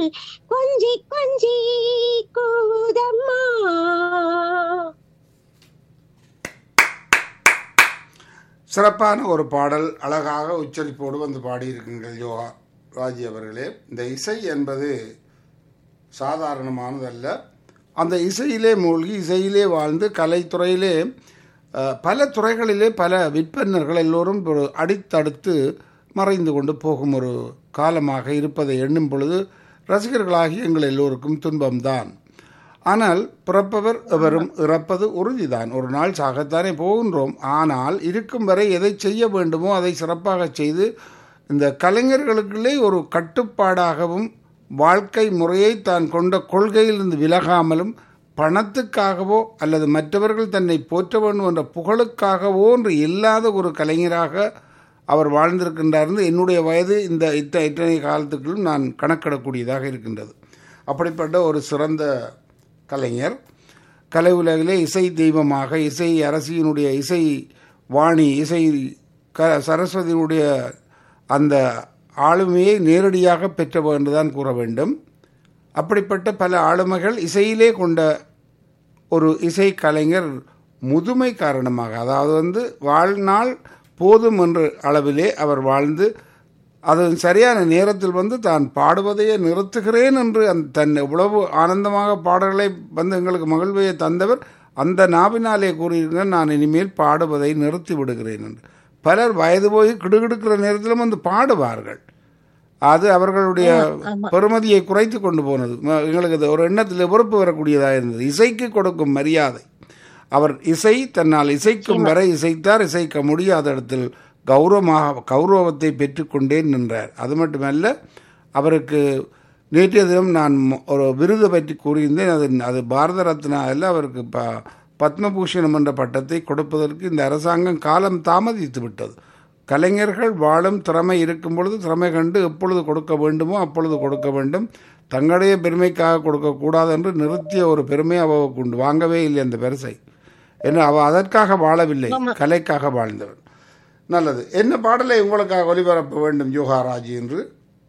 கொஞ்சி கொஞ்சி கூதம்மா சிறப்பான ஒரு பாடல் அழகாக உச்சரிப்போடு வந்து பாடியிருக்குங்கள் யோகா ராஜி அவர்களே இந்த இசை என்பது சாதாரணமானதல்ல அந்த இசையிலே மூழ்கி இசையிலே வாழ்ந்து கலைத்துறையிலே அஹ், பல துறைகளிலே பல விற்பனர்கள் எல்லோரும் ஒரு அடித்தடுத்து மறைந்து கொண்டு போகும் ஒரு காலமாக இருப்பதை எண்ணும் பொழுது ரசிகர்களாகி எங்கள் எல்லோருக்கும் துன்பம்தான் ஆனால் பிறப்பவர் எவரும் இறப்பது உறுதிதான் ஒரு நாள் சாகத்தானே போகின்றோம் ஆனால் இருக்கும் வரை எதை செய்ய வேண்டுமோ அதை சிறப்பாக செய்து இந்த கலைஞர்களுக்குள்ளே ஒரு கட்டுப்பாடாகவும் வாழ்க்கை முறையை தான் கொண்ட கொள்கையிலிருந்து விலகாமலும் பணத்துக்காகவோ அல்லது மற்றவர்கள் தன்னை போற்ற வேண்டும் என்ற புகழுக்காகவோ என்று இல்லாத ஒரு கலைஞராக அவர் வாழ்ந்திருக்கின்றார் என்று என்னுடைய வயது இந்த இத்த இத்தனை காலத்துக்குள்ளும் நான் கணக்கிடக்கூடியதாக இருக்கின்றது அப்படிப்பட்ட ஒரு சிறந்த கலைஞர் கலை உலகிலே இசை தெய்வமாக இசை அரசியினுடைய இசை வாணி இசை க சரஸ்வதியினுடைய அந்த ஆளுமையை நேரடியாக பெற்றவர் என்றுதான் கூற வேண்டும் அப்படிப்பட்ட பல ஆளுமைகள் இசையிலே கொண்ட ஒரு இசை கலைஞர் முதுமை காரணமாக அதாவது வந்து வாழ்நாள் போதும் என்ற அளவிலே அவர் வாழ்ந்து அது சரியான நேரத்தில் வந்து தான் பாடுவதையே நிறுத்துகிறேன் என்று அந்த தன் எவ்வளவு ஆனந்தமாக பாடல்களை வந்து எங்களுக்கு மகிழ்வையை தந்தவர் அந்த நாவினாலே கூறியிருக்கிறார் நான் இனிமேல் பாடுவதை நிறுத்தி விடுகிறேன் என்று பலர் வயது போய் கிடுகிடுக்கிற நேரத்திலும் வந்து பாடுவார்கள் அது அவர்களுடைய பெருமதியை குறைத்து கொண்டு போனது ம- எங்களுக்கு அது ஒரு எண்ணத்தில் வெறுப்பு வரக்கூடியதாக இருந்தது இசைக்கு கொடுக்கும் மரியாதை அவர் இசை தன்னால் இசைக்கும் வரை இசைத்தார் இசைக்க முடியாத இடத்தில் கௌரவமாக கௌரவத்தை பெற்றுக்கொண்டே நின்றார் அது மட்டுமல்ல அவருக்கு நேற்றைய தினம் நான் ம- ஒரு விருது பற்றி கூறியிருந்தேன் அது அது பாரத ரத்னா அல்ல அவருக்கு ப பத்மபூஷணம் என்ற பட்டத்தை கொடுப்பதற்கு இந்த அரசாங்கம் காலம் தாமதித்து விட்டது கலைஞர்கள் வாழும் திறமை இருக்கும் பொழுது திறமை கண்டு எப்பொழுது கொடுக்க வேண்டுமோ அப்பொழுது கொடுக்க வேண்டும் தங்களுடைய பெருமைக்காக கொடுக்கக்கூடாது என்று நிறுத்திய ஒரு பெருமை அவளுக்கு உண்டு வாங்கவே இல்லை அந்த பெருசை ஏன்னா அவ அதற்காக வாழவில்லை கலைக்காக வாழ்ந்தவன் நல்லது என்ன பாடலை உங்களுக்காக ஒலிபரப்ப வேண்டும் யோகாராஜி என்று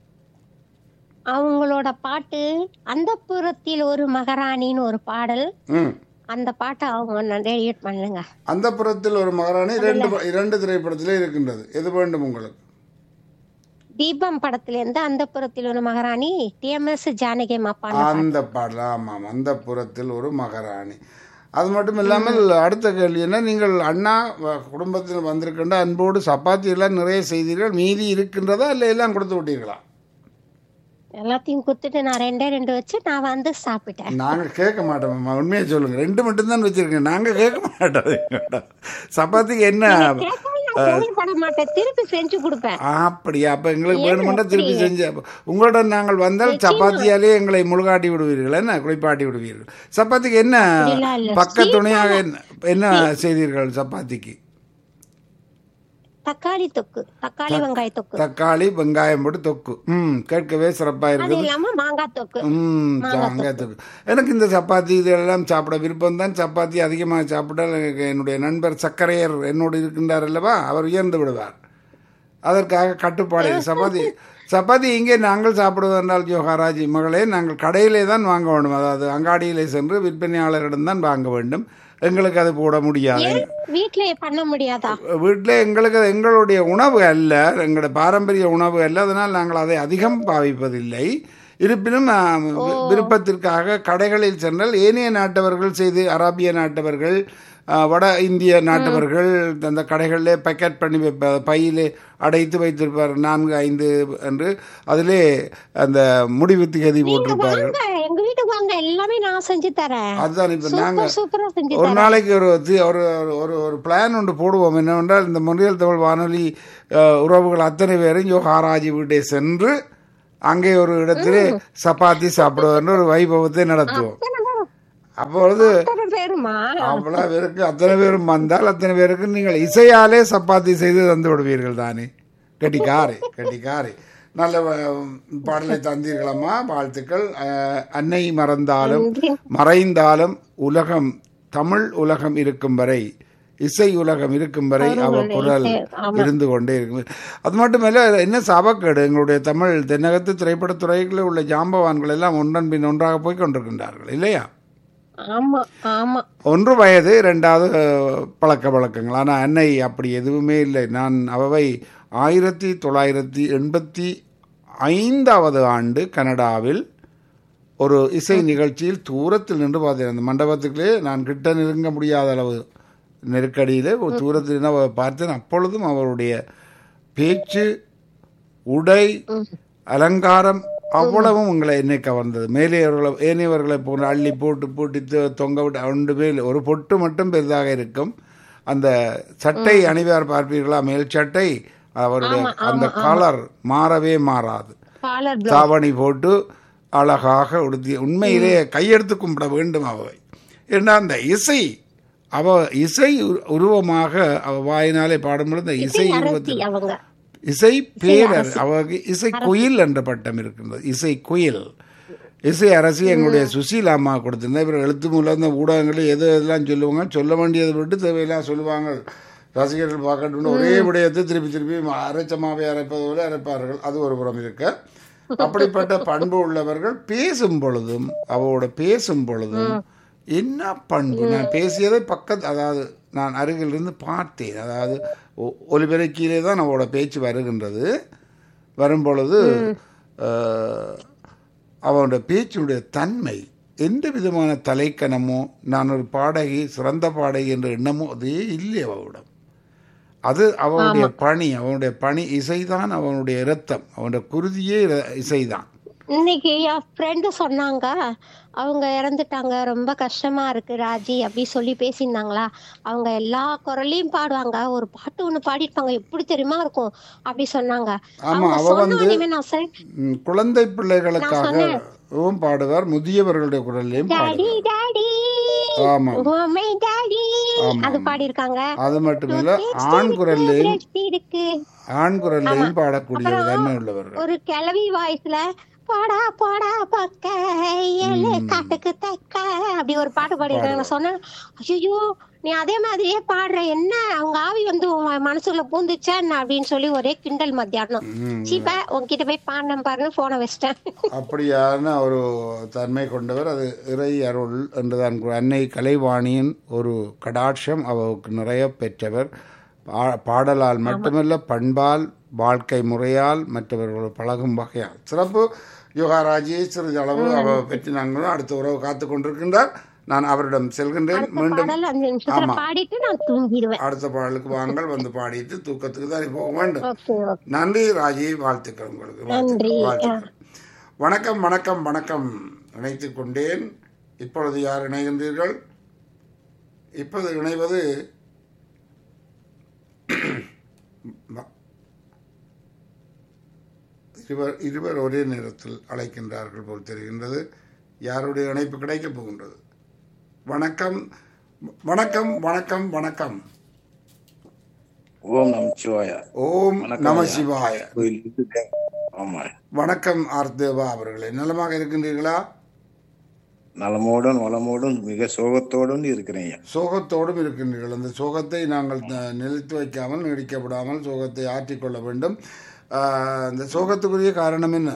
அவங்களோட பாட்டு அந்த புறத்தில் ஒரு மகாராணின்னு ஒரு பாடல் ம் அந்த பாட்டை அவங்க டெலிட் பண்ணுங்க அந்த புறத்தில் ஒரு மகாராணி இரண்டு ப- இரண்டு திரைப்படத்திலே இருக்கின்றது எது வேண்டும் உங்களுக்கு தீபம் படத்துல இருந்து அந்த புறத்தில் ஒரு மகாராணி டிஎம்எஸ் ஜானகி அம்மா அந்த பாடல் ஆமாம் அந்த புறத்தில் ஒரு மகாராணி அது மட்டும் இல்லாமல் அடுத்த கேள்வி என்ன நீங்கள் அண்ணா வ- குடும்பத்தில் வந்திருக்கின்ற அன்போடு சப்பாத்தி எல்லாம் நிறைய செய்தீர்கள் மீதி இருக்கின்றதா இல்லை எல்லாம் கொடுத்து விட்டீர்களா எல்லாத்தையும் குத்துட்டு நான் ரெண்டே ரெண்டு வச்சு நான் வந்து சாப்பிட்டேன் நாங்கள் கேட்க மாட்டோம் உண்மையை சொல்லுங்க ரெண்டு மட்டும்தான் வச்சிருக்கேன் நாங்கள் கேட்க மாட்டோம் சப்பாத்திக்கு என்ன கேட்டா நான் கோவப்பட மாட்டேன் திருப்பி செஞ்சு கொடுப்பேன் அப்படியா அப்ப எங்களுக்கு வேணுமெண்டா திருப்பி செஞ்சு அப்ப உங்களுடன் நாங்கள் வந்தால் சப்பாத்தியாலே எங்களை முழுகாட்டி விடுவீர்கள் என்ன குளிப்பாட்டி விடுவீர்கள் சப்பாத்திக்கு என்ன அப்படிலாம் இல்ல. பக்க துணையாக என்ன என்ன செய்தீர்கள் சப்பாத்திக்கு தக்காளி தொக்கு தக்காளி வெங்காய தொக்கு தக்காளி வெங்காயம் போட்டு தொக்கு ம் கேட்கவே சிறப்பா அது இருக்குது இல்லாம மாங்காய் தொக்கு ம் வெங்காய தொக்கு எனக்கு இந்த சப்பாத்தி இதெல்லாம் சாப்பிட விருப்பம் தான் சப்பாத்தி அதிகமாக சாப்பிட்டால் எனக்கு என்னுடைய நண்பர் சர்க்கரையர் என்னோடு இருக்கின்றார் அல்லவா அவர் உயர்ந்து விடுவார் அதற்காக கட்டுப்பாடு சப்பாத்தி சப்பாத்தி இங்கே நாங்கள் சாப்பிடுவதென்றால் யோகாராஜி மகளே நாங்கள் கடையிலே தான் வாங்க வேண்டும் அதாவது அங்காடியிலே சென்று விற்பனையாளரிடம் தான் வாங்க வேண்டும் எங்களுக்கு அது போட முடியாது வீட்ல பண்ண முடியாதா வீட்டில் எங்களுக்கு அது எங்களுடைய உணவு அல்ல எங்களுடைய பாரம்பரிய உணவு அல்ல அதனால் நாங்கள் அதை அதிகம் பாவிப்பதில்லை இருப்பினும் ஆ, வி- விருப்பத்திற்காக கடைகளில் சென்றால் ஏனைய நாட்டவர்கள் செய்து அரேபிய நாட்டவர்கள் ஆ, வட இந்திய நாட்டவர்கள் அந்த கடைகளிலே பேக்கெட் பண்ணி வைப்ப பையிலே அடைத்து வைத்திருப்பார் நான்கு ஐந்து என்று அதிலே அந்த முடிவு திகதி போட்டிருப்பார்கள் வாங்க எங்க வீட்டுக்கு வாங்க எல்லாமே நான் செஞ்சு தரேன் அதுதான் இப்போ நாங்கள் சூப்பர் சூப்பரா செஞ்சு ஒரு நாளைக்கு ஒரு தி- ஒரு ஒரு- ஒரு ஒரு பிளான் ஒன்று போடுவோம் என்னவென்றால் இந்த முன்னியல் தமிழ் வானொலி அஹ், உறவுகள் அத்தனை பேரும் யோகாராஜி வீட்டை சென்று அங்கே ஒரு இடத்திலே சப்பாத்தி சாப்பிடுவோம் ஒரு வைபவத்தை நடத்துவோம் அப்பொழுது அத்தனை பேருமா அவ்வளோ பேருக்கு அத்தனை பேரும் வந்தால் அத்தனை பேருக்கு நீங்கள் இசையாலே சப்பாத்தி செய்து தந்து விடுவீர்கள் தானே கட்டிக்காரி கட்டிக்காரி நல்ல அஹ், பாடலை தந்தீர்களம்மா வாழ்த்துக்கள் அஹ், அன்னை மறந்தாலும் மறைந்தாலும் உலகம் தமிழ் உலகம் இருக்கும் வரை இசை உலகம் இருக்கும் வரை அவர் அவர்களுடைய குரல் இசை, ஆமா. இருந்து கொண்டே இருக்கும் அது மட்டுமல்ல என்ன சாபக்கேடு எங்களுடைய தமிழ் தென்னகத்து திரைப்படத்துறைகளில் உள்ள ஜாம்பவான்கள் எல்லாம் ஒன்றன் பின் ஒன்றாக போய் கொண்டிருக்கின்றார்கள் இல்லையா ஆமா ஆமா ஒன்று வயது ரெண்டாவது அஹ், பழக்க வழக்கங்கள் ஆனால் அன்னை அப்படி எதுவுமே இல்லை நான் அவை ஆயிரத்தி தொள்ளாயிரத்தி எண்பத்தி ஐந்தாவது ஆண்டு கனடாவில் ஒரு இசை நிகழ்ச்சியில் தூரத்தில் நின்று பார்த்தேன் அந்த மண்டபத்துக்குள்ளே நான் கிட்ட நெருங்க முடியாத அளவு நெருக்கடியில் ஒரு தூரத்தில் நின்று அவ பார்த்தேன் அப்பொழுதும் அவருடைய பேச்சு உடை அலங்காரம் அவ்வளவும் உங்களை என்னை கவர்ந்தது மேலே அவர்களை ஏனையவர்களை போன்று அள்ளி போட்டு பூட்டி தொ- தொங்க விட்டு ஒன்று மேல் ஒரு பொட்டு மட்டும் பெரிதாக இருக்கும் அந்த சட்டை அணிவார் பார்ப்பீர்களா மேல் சட்டை அவருடைய அந்த கலர் மாறவே மாறாது காலர் தாவணி போட்டு அழகாக உடுத்தி உண்மையிலே கையெடுத்து கும்பிட வேண்டும் அவை ஏன்னா அந்த இசை அவ இசை உரு- உருவமாக அவ வாயினாலே பாடும்பொழுது அந்த இசை அரசி உருவத்தில் அவங்க இசை பேரர் அவருக்கு இசை குயில் என்ற பட்டம் இருக்கின்றது இசை குயில் இசை அரசி எங்களுடைய சுசீலா அம்மா கொடுத்திருந்தா இவர் எழுத்து மூலம் இந்த ஊடகங்களில் எது எதெல்லாம் சொல்லுவாங்க சொல்ல வேண்டியதை விட்டு தேவையெல்லாம் சொல்லுவாங்க ரசிகர்கள் பார்க்கணும்னு ஒரே விடயத்தை திருப்பி திருப்பி அரைச்சமாவே அரைப்பது போல அரைப்பார்கள் அது ஒரு புறம் இருக்க அப்படிப்பட்ட பண்பு உள்ளவர்கள் பேசும் பொழுதும் அவரோட பேசும் பொழுதும் என்ன பண்பு நான் பேசியதை பக்கத்து அதாவது நான் அருகிலிருந்து பார்த்தேன் அதாவது ஒ- ஒலிபெருக்கியிலே தான் அவரோட பேச்சு வருகின்றது வரும் பொழுது அஹ், அவனுடைய பேச்சினுடைய தன்மை எந்த விதமான தலைக்கணமோ நான் ஒரு பாடகி சிறந்த பாடகி என்ற எண்ணமோ அதே இல்லை அவனிடம் அது அவனுடைய பணி அவனுடைய பணி இசைதான் அவனுடைய இரத்தம் அவனுடைய குருதியே இர- இசைதான் இன்னைக்கு என் ஃப்ரெண்டு சொன்னாங்க அவங்க இறந்துட்டாங்க ரொம்ப கஷ்டமா இருக்கு ராஜி அப்படி சொல்லி பேசியிருந்தாங்களா அவங்க எல்லா குரலையும் பாடுவாங்க ஒரு பாட்டு ஒண்ணு பாடிருப்பாங்க எப்படி தெரியுமா இருக்கும் அப்படி சொன்னாங்க ஆமா அவங்க அவ வந்து சொன்ன உடனே நான் சரி ம், குழந்தை பிள்ளைகளுக்காகவும் பாடுவார் முதியவர்களுடைய குரல்லையும் டாடி பாடுவார் டாடி ஆமா மம்மி டாடி ஆமா, அது பாடியிருக்காங்க அது மட்டுமில்ல ஆண் குரல்லையும் Taste இருக்கு ஆண் குரல்லையும் பாடக்கூடிய ஒரு தன்மை உள்ளவர்கள் ஒரு கிளவி வாய்ஸ்ல போடா போடா பக்க ஏழு காட்டுக்கு தக்க அப்படி ஒரு பாட்டு பாடிருக்காங்க நான் சொன்னேன் ஐயோ நீ அதே மாதிரியே பாடுற என்ன அவங்க ஆவி வந்து உன் மனசுக்குள்ள பூந்துச்சா என்ன அப்படின்னு சொல்லி ஒரே கிண்டல் மத்தியானம் ம். சீப்பா உன்கிட்ட போய் பாடினேன் பாருங்க போனை வச்சிட்டேன் அப்படியான ஒரு தன்மை கொண்டவர் அது இறை அருள் என்றுதான் கூறு. அன்னை கலைவாணியின் ஒரு கடாட்சம் அவருக்கு நிறைய பெற்றவர் பா- பாடலால் மட்டுமல்ல பண்பால் வாழ்க்கை முறையால் மற்றவர்கள் பழகும் வகையால் சிறப்பு யோகாராஜியை சிறிது அளவு அவ பற்றி நாங்களும் அடுத்த உறவு காத்து கொண்டிருக்கின்றார் நான் அவரிடம் செல்கின்றேன் மீண்டும் பாடல் அஞ்சு நிமிஷத்துல ஆமா. பாடிட்டு நான் தூங்கிடுவேன் அடுத்த பாடலுக்கு வாங்கள் வந்து பாடிட்டு தூக்கத்துக்கு தான் போக வேண்டும் ஓகே ஓகே நன்றி ராஜி வாழ்த்துக்கள் உங்களுக்கு நன்றி. வாழ்த்துக்கள். வணக்கம் வணக்கம் வணக்கம் இணைத்துக் கொண்டேன் இப்பொழுது யார் இணைகின்றீர்கள் இப்போது இணைவது ம- இருவர் இருவர் ஒரே நேரத்தில் அழைக்கின்றார்கள் போல் தெரிகின்றது யாருடைய இணைப்பு கிடைக்கப் போகின்றது வணக்கம் வணக்கம் வணக்கம் வணக்கம் ஓம் நமச்சிவாய ஓம் வணக்கம் நம ஐயா. சிவாய கோயில் இருக்குது. ஆமா வணக்கம் ஆர்தேவா அவர்களே நலமாக இருக்கின்றீர்களா நலமோடும் வளமோடும் மிக சோகத்தோடும் இருக்கிறேன் ஐயா. சோகத்தோடும் இருக்கின்றீர்கள் அந்த சோகத்தை நாங்கள் த- நிலைத்து வைக்காமல் நீடிக்க விடாமல் சோகத்தை ஆற்றிக்கொள்ள வேண்டும் ஆஹ், இந்த சோகத்துக்குரிய காரணம் என்ன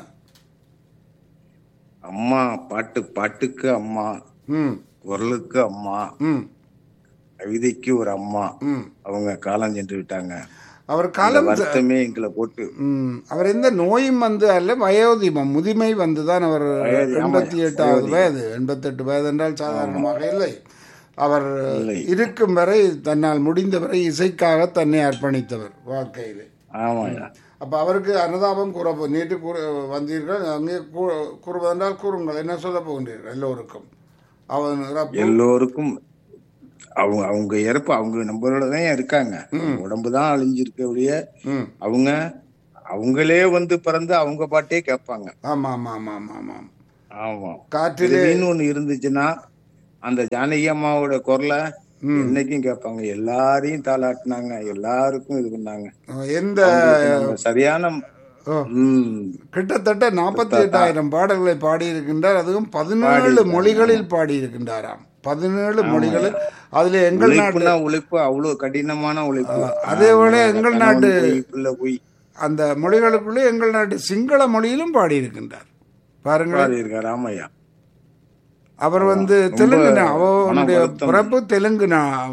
அம்மா பாட்டு பாட்டுக்கு அம்மா ம் குரலுக்கு அம்மா ம் கவிதைக்கு ஒரு அம்மா ம் அவங்க காலம் சென்று விட்டாங்க அவர் அந்த காலம் வருத்தமே எங்களை போட்டு ம், அவர் எந்த நோயும் வந்து அல்ல வயோதிபம் முதுமை வந்துதான் அவர் வயோதி- ஆமா, எண்பத்தி எட்டாவது வயோதிகம். வயது எண்பத்தெட்டு வயது என்றால் சாதாரணமாக இல்லை அவர் இல்லை. இருக்கும் வரை தன்னால் முடிந்தவரை இசைக்காக தன்னை அர்ப்பணித்தவர் வாழ்க்கையிலே ஆமாய்யா அப்ப அவருக்கு அனுதாபம் கூற போ- நேற்று கூற வந்தீர்கள் அங்கே கூ- கூறுவதென்றால் கூறுங்கள் என்ன சொல்ல போகின்றீர்கள் எல்லோருக்கும் அவன் இறப்பு எல்லோருக்கும் அவங்க அவங்க இறப்பு அவங்க நம்மளோட தான் இருக்காங்க உடம்பு தான் அழிஞ்சிருக்க ஒழிய ம் அவங்க அவங்களே வந்து பிறந்து அவங்க பாட்டே கேட்பாங்க ஆமா ஆமா ஆமா ஆமா ஆமாம் ஆமா காற்றிலே பிறவின்னு ஒண்ணு இருந்துச்சுன்னா அந்த ஜானகி அம்மாவோட குரலை என்னைக்கும் கேட்பாங்க எல்லாரையும் தாளாட்டினாங்க எல்லாருக்கும் இது பண்ணாங்க எந்த நம்ம சரியான ஓ, ம், கிட்டத்தட்ட நாற்பத்தி எட்டாயிரம் பாடல்களை பாடியிருக்கின்றார் அதுவும் பதினேழு மொழிகளில் பாடியிருக்கின்றாராம் பதினேழு மொழிகள் அதுல எங்கள் நாட்டு உழைப்புனா உழைப்பு அவ்வளவு கடினமான உழைப்பு அதே போல எங்கள் கணவன் நாட்டு- போய், பிள்ளை போய் அந்த மொழிகளுக்குள்ளே எங்கள் நாட்டு சிங்கள மொழியிலும் பாடியிருக்கின்றார் பாருங்கள் பாடி இருக்காரு ஆமையா அவர் வந்து தெலுங்கு நா- அவருடைய மன வருத்தம். பிறப்பு தெலுங்கு நா-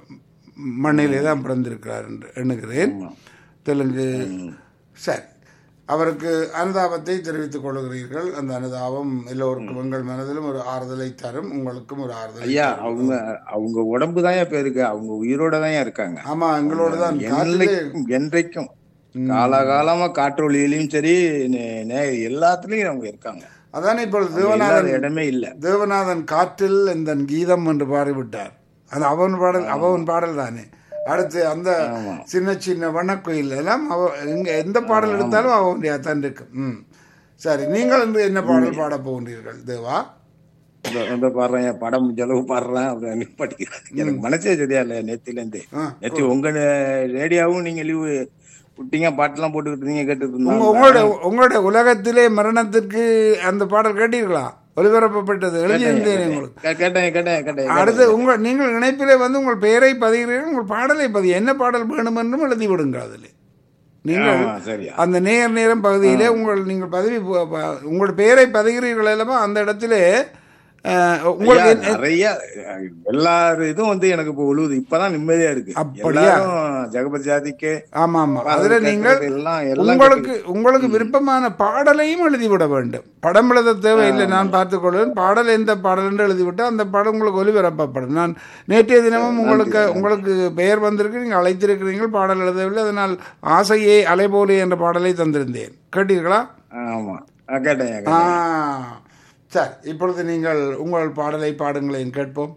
மண்ணிலே தான் பிறந்திருக்கிறார் என்று எண்ணுகிறேன் தெலுங்கு சரி அவருக்கு அனுதாபத்தை தெரிவித்துக் கொள்கிறீர்கள் அந்த அனுதாபம் எல்லோருக்கும் எங்கள் மனதிலும் ஒரு ஆறுதலை தரும் உங்களுக்கும் ஒரு ஆறுதலை ஐயா தரும். அவங்க அவங்க உடம்பு தான் இப்ப இருக்கு அவங்க உயிரோட தான் இருக்காங்க ஆமா எங்களோடு தான் காற்றிலே என்னைக்கும் என்றைக்கும் காலாகாலமா காற்றொலியிலயும் சரி நே- நே- எல்லாத்துலயும் அவங்க இருக்காங்க அதானே இப்பொழுது இல்லாத தேவநாதன் இடமே இல்ல தேவநாதன் காற்றில் இந்த கீதம் என்று பாடிவிட்டார் அது அவன் பாடல் அவன் பாடல் தானே அடுத்து அந்த சின்ன சின்ன வண்ணக்குயில் எல்லாம் அவ எங்க எந்த பாடல் எடுத்தாலும் அவனுடைய தான் இருக்கும் ம் சரி நீங்கள் இன்று என்ன பாடல் பாட போகின்றீர்கள் தேவா இந்த- இந்த பாடுறேன் படம் முடிஞ்ச அளவு பாடுறேன் அப்படின்னு படிக்கிறேன் எனக்கு மனசே சரியா இல்ல நேத்தில இருந்து ஆ, நேற்று உங்க ரேடியோவும் நீங்க லீவு விட்டீங்க பாட்டெல்லாம் போட்டுக்கிட்டு இருந்தீங்க கேட்டுட்டு உங்க இருந்தாங்க உங்களுடைய உங்களுடைய உலகத்திலே மரணத்திற்கு அந்த பாடல் கேட்டீர்களா ஒலிபரப்பப்பட்டது எழுதியிருந்தேன் உங்களுக்கு கே- கேட்டேன் கேட்டேன் கேட்டேன் அடுத்து உங்கள் நீங்கள் இணைப்பிலே வந்து உங்கள் பெயரை பதிகிறீர்கள் உங்கள் பாடலை பதி என்ன பாடல் வேணும் என்றும் எழுதி விடுங்க அதில் நீங்கள் ஆமா, சரியா அந்த நேர் நேரம் பகுதியிலே உங்கள் நீங்கள் பதவி பு- ப- உங்கள் பெயரை பதிகிறீர்கள் அல்லவா அந்த இடத்திலே அஹ், உங்களுக்கு ஐயா, என்ன- நிறைய அஹ், எல்லார் இதுவும் வந்து எனக்கு இப்போ உழுவுது இப்பதான் நிம்மதியா இருக்கு அப்படியா? எல்லாரும் ஜெகபதி ஜாதிக்கு ஆமா ஆமா பாடல் அதுல நீங்கள் கேட்கறது எல்லாம் எல்லாம் உங்களுக்கு உங்களுக்கு விருப்பமான பாடலையும் எழுதிவிட வேண்டும் படம் எழுத தேவையில்லை நான் பார்த்துக் கொள்வேன் பாடல் எந்த பாடல் என்று எழுதிவிட்டு அந்த பாடல் உங்களுக்கு ஒலிபரப்பப்படும் நான் நேற்றைய தினமும் உங்களுக்கு உங்களுக்கு பெயர் வந்திருக்கு நீங்கள் அழைத்திருக்கிறீர்கள் பாடல் எழுதவில்லை அதனால் ஆசையே அலைபோலே என்ற பாடலை தந்திருந்தேன் கேட்டீர்களா ஆமா அஹ், கேட்டேன் ஆ கேட்டேன். சரி இப்பொழுது நீங்கள் உங்கள் பாடலை பாடுங்களேன் கேட்போம்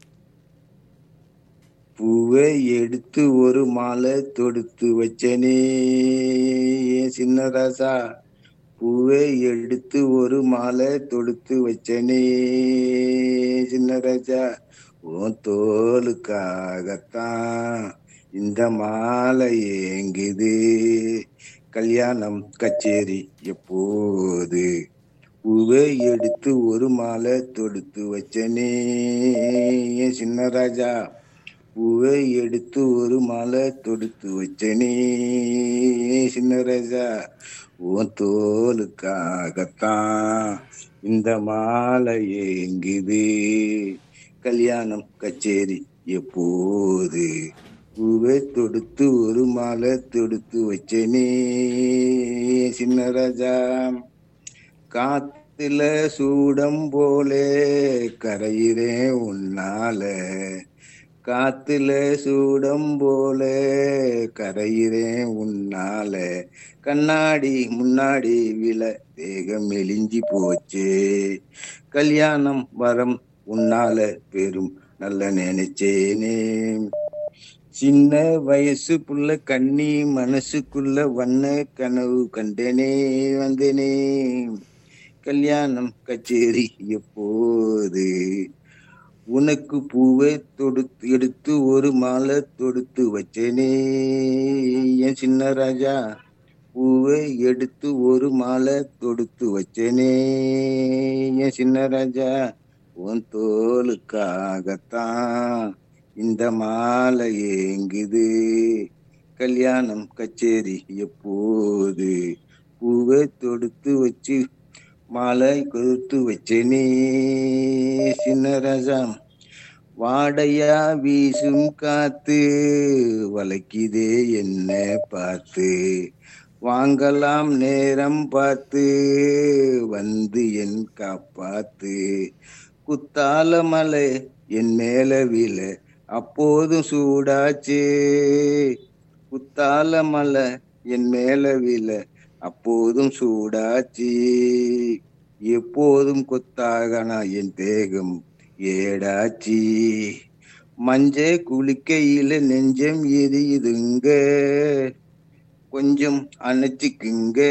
பூவை எடுத்து ஒரு மாலை தொடுத்து வச்சனே ஏன் சின்ன ராசா பூவை எடுத்து ஒரு மாலை தொடுத்து வச்சனே சின்ன ராஜா உன் தோலுக்காகத்தான் இந்த மாலை ஏங்குது கல்யாணம் கச்சேரி எப்போது பூவை எடுத்து ஒரு மாலை தொடுத்து வச்சனே ஏன் சின்ன ராஜா பூவை எடுத்து ஒரு மாலை தொடுத்து வச்சனே சின்ன ராஜா உன் தோலுக்காகத்தான் இந்த மாலை ஏங்குது கல்யாணம் கச்சேரி எப்போது பூவை தொடுத்து ஒரு மாலை தொடுத்து வச்சனே சின்ன ராஜா காத்துல சூடம் போலே கரையிறேன் உன்னால காத்துல சூடம் போல கரையிறேன் உன்னால கண்ணாடி முன்னாடி விழ தேகம் மெலிஞ்சி போச்சே கல்யாணம் வரம் உன்னால பெரும் நல்ல நினைச்சேனே சின்ன வயசு புள்ள கண்ணி மனசுக்குள்ள வண்ண கனவு கண்டனே வந்தனே கல்யாணம் கச்சேரி எப்போது உனக்கு பூவை தொடுத்து எடுத்து ஒரு மாலை தொடுத்து வச்சேனே என் சின்ன ராஜா பூவை எடுத்து ஒரு மாலை தொடுத்து வச்சேனே என் சின்ன ராஜா உன் தோலுக்காகத்தான் இந்த மாலை ஏங்குது கல்யாணம் கச்சேரி எப்போது பூவை தொடுத்து வச்சு மாலை கொடுத்து வச்சேனே சின்ன ராஜா வாடையா வீசும் காத்து வளைக்குதே என்ன பார்த்து வாங்கலாம் நேரம் பார்த்து வந்து என் காப்பாத்து குத்தால மலை என் மேல விழ அப்போதும் சூடாச்சே குத்தால மலை என் மேல விழ அப்போதும் சூடாச்சி எப்போதும் கொத்தாகனா என் தேகம் ஏடாச்சி மஞ்ச குளிக்கையில நெஞ்சம் எரியுதுங்க கொஞ்சம் அணைச்சிக்குங்க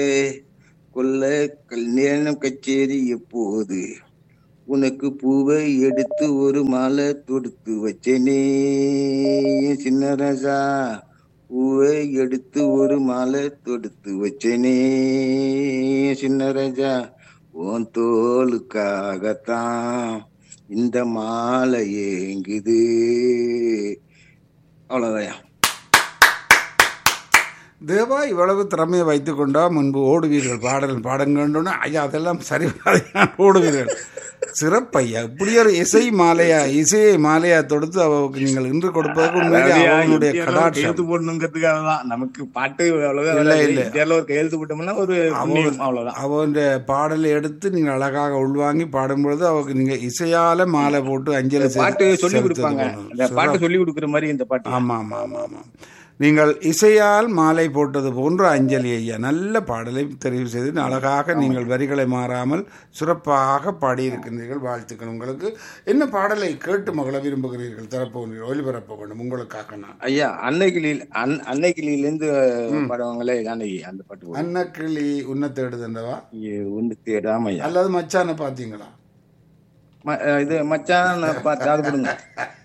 கொல்ல கல்யாணம் கச்சேரி எப்போது உனக்கு பூவை எடுத்து ஒரு மாலை தொடுத்து வச்சேனே சின்ன ராசா பூவை எடுத்து ஒரு மாலை தொடுத்து வச்சேனே சின்ன ராஜா உன் தோலுக்காகத்தான் இந்த மாலை ஏங்குது அவ்வளவுதான் தேவா இவ்வளவு திறமையை வைத்துக் கொண்டா முன்பு ஓடுவீர்கள் பாடல் பாடங்கண்டோன்னா ஐயா அதெல்லாம் சரி வராது, ஓடுவீர்கள் சிறப்பையா இப்படி ஒரு இசை மாலையா இசையை மாலையா தொடுத்து அவருக்கு நீங்கள் இன்று கொடுப்பதற்கு உண்மையிலே அவனுடைய கடாட்சம் கையெழுத்து போடணுங்கிறதுக்காக தான் நமக்கு பாட்டு அவ்வளவுதான் இல்ல, வராது. இல்ல. இந்தியால ஒரு கையெழுத்து போட்டோம்னா ஒரு புண்ணியம் அவ்வளவுதான் அவனுடைய பாடலை எடுத்து நீங்கள் அழகாக உள்வாங்கி பாடும்பொழுது அவருக்கு நீங்க இசையால மாலை போட்டு அஞ்சலி செலுத்த- பாட்டு சொல்லி செலுத்தது கொடுப்பாங்க போகணும். இந்த பாட்டு சொல்லி கொடுக்குற மாதிரி இந்த பாட்டு ஆமா ஆமா ஆமா ஆமா நீங்கள் இசையால் மாலை போட்டது போன்ற அஞ்சலி ஐயா நல்ல பாடலை தெரிவு செய்து அழகாக நீங்கள் வரிகளை மாறாமல் சிறப்பாக பாடியிருக்கின்றீர்கள் வாழ்த்துக்கள் உங்களுக்கு என்ன பாடலை கேட்டு மகள விரும்புகிறீர்கள் தரப்போகிறீர்கள் ஒலிபரப்ப வேண்டும் உங்களுக்காக நான் ஐயா அன்னைக்கிளியில் அன் அன்னைக்கிளியில இருந்து பாடுவாங்களே அன்னைக்கு அந்த பாட்டு போடுங்க. அன்னக்கிளி உன்ன தேடுதண்டவா ஐயோ, ஒண்ணு தேடாம ஐயா அல்லது மச்சான பாத்தீங்களா ம- இது மச்சான் நான் பார்த்து அது கொடுங்க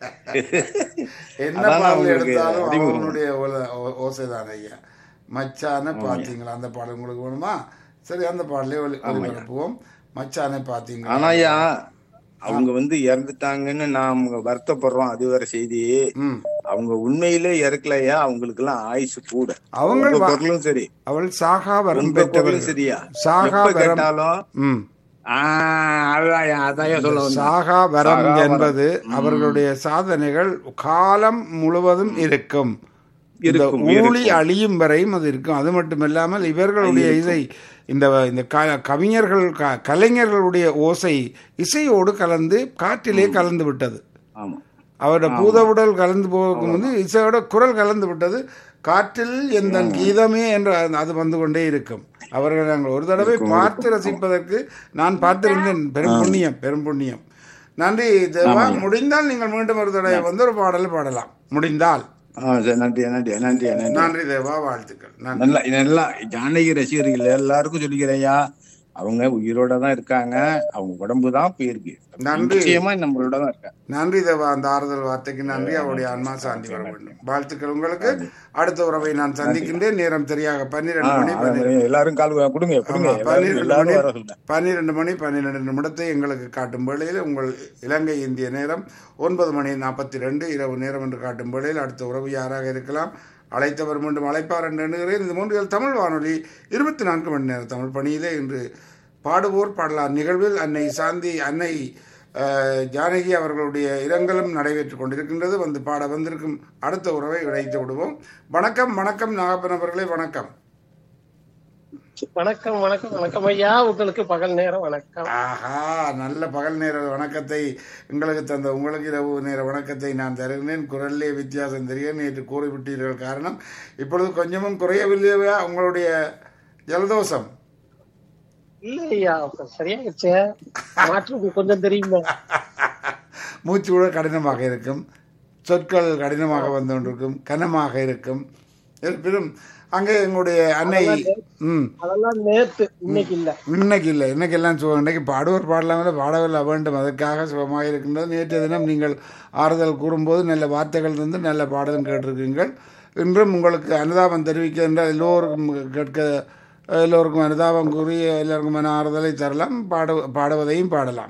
என்ன அதான் பாடல் உங்களுக்கு எடுத்தாலும் அறிமுகம். அவனுடைய ஓசைதான் ஐயா மச்சான பாத்தீங்களா அந்த பாடல் உங்களுக்கு வேணுமா சரி அந்த பாடலே ஒலி ஒலிபரப்புவோம் மச்சானை பாத்தீங்களா ஆனா ஐயா அவங்க வந்து இறந்துட்டாங்கன்னு நாம் வருத்தப்படுறோம் அது வேற செய்தி ம் அவங்க உண்மையிலே இறக்கலையா அவங்களுக்கு எல்லாம் ஆயுசு கூட அவங்கள் உங்க வா- குரலும் சரி அவள் சாகா வரம் உங்க பெற்றவர்கள் குரலும் சரியா சாகா எப்ப வரம் கேட்டாலும் ம் ஆஹ் அதான் அதான் சொல்ல வந்தேன். சாகா வரம் சாகா வரம். என்பது அவர்களுடைய சாதனைகள் காலம் முழுவதும் இருக்கும் இந்த இருக்கும், ஊழி அழியும் வரையும் அது இருக்கும் அது மட்டுமில்லாமல் இவர்களுடைய இசை இந்த இந்த க- கவிஞர்கள் க- கலைஞர்களுடைய ஓசை இசையோடு கலந்து காற்றிலே கலந்து விட்டது ஆமா அவரோட பூதவுடல் கலந்து போகும்போது இசையோட குரல் கலந்து விட்டது காற்றில் எந்த கீதமே என்று அது- அது வந்து கொண்டே இருக்கும் அவர்கள் நாங்கள் ஒரு தடவை பார்த்து ரசிப்பதற்கு நான் பார்த்திருந்தேன் பெரும் புண்ணியம் பெரும் புண்ணியம் நன்றி தேவா முடிந்தால் நீங்கள் மீண்டும் ஒரு தடவை வந்து ஒரு பாடல் பாடலாம் முடிந்தால் ஆ சரி நன்றி நன்றி நன்றி நன்றி நன்றி தேவா வாழ்த்துக்கள் நன்றி நல்லா நல்லா ஜானகி ரசிகர்கள் எல்லாருக்கும் சொல்லிக்கிறேன்யா அவங்க உயிரோட தான் இருக்காங்க அவங்க உடம்பு தான் போயிருக்கு நன்றி. நிச்சயமா நம்மளோட தான் இருக்காங்க நன்றி தேவா அந்த ஆறுதல் வார்த்தைக்கு நன்றி அவருடைய ஆன்மா சாந்தி வர வேண்டும் வாழ்த்துக்கள் உங்களுக்கு அடுத்த உறவை நான் சந்திக்கின்றேன் நேரம் சரியாக பன்னிரண்டு மணி அதே பன்னிரண்டு மாதிரி எல்லாரும் கால் கொடுங்க கொடுங்க ஆமா, எல்லாரும் பன்னிரண்டு எல்லாரும் மணி வர சொல்லுங்க பன்னிரண்டு மணி பன்னிரண்டு நிமிடத்தை எங்களுக்கு காட்டும் வேளையில் உங்கள் இலங்கை இந்திய நேரம் ஒன்பது மணி நாற்பத்தி ரெண்டு இரவு நேரம் என்று காட்டும் வேளையில் அடுத்த உறவு யாராக இருக்கலாம் அழைத்தவர் மீண்டும் அழைப்பார் என்று எண்ணுகிறேன் இது மூன்றில் தமிழ் வானொலி இருபத்தி நான்கு மணி நேரம் தமிழ் பணியிலே இன்று பாடுவோர் பாடலார் நிகழ்வில் அன்னை சாந்தி அன்னை அஹ், ஜானகி அவர்களுடைய இரங்கலும் நடைபெற்றுக் கொண்டிருக்கின்றது வந்து பாட வந்திருக்கும் அடுத்த உறவை இணைத்து விடுவோம் வணக்கம் வணக்கம் நாகப்பன் அவர்களே வணக்கம் வணக்கம் வணக்கம் வணக்கம் ஐயா உங்களுக்கு பகல் நேரம் வணக்கம் ஆஹா நல்ல பகல் நேர வணக்கத்தை உங்களுக்கு தந்த உங்களுக்கு இரவு நேர வணக்கத்தை நான் தருகிறேன் குரல்லே வித்தியாசம் தெரியும் நேற்று கூறிவிட்டீர்கள் காரணம் இப்பொழுது கொஞ்சமும் குறையவில்லையா உங்களுடைய ஜலதோஷம் இல்ல ஐயா அப்ப சரியாயிடுச்சு மாற்று கொஞ்சம் தெரியுமா மூச்சு கூட கடினமாக இருக்கும் சொற்கள் கடினமாக வந்து கொண்டிருக்கும் கனமாக இருக்கும் இருப்பினும் அங்கே எங்களுடைய அன்னை ம் அதெல்லாம் நேத்து இன்னைக்கு இல்ல இன்னைக்கு இல்லை இன்னைக்கு எல்லாம் சுகம் இன்னைக்கு பாடுவோர் பாடலாமல் பாடவில்லை வேண்டும் அதற்காக சுகமாக இருக்கின்றது நேற்றைய தினம் நீங்கள் ஆறுதல் கூறும்போது நல்ல வார்த்தைகள் இருந்து நல்ல பாடலும் கேட்டிருக்கீங்கள் இன்றும் உங்களுக்கு அனுதாபம் தெரிவிக்க என்றால் எல்லோருக்கும் கேட்க எல்லோருக்கும் அனுதாபம் கூறி எல்லோருக்கும் மன ஆறுதலை தரலாம் பாடு பாடுவதையும் பாடலாம்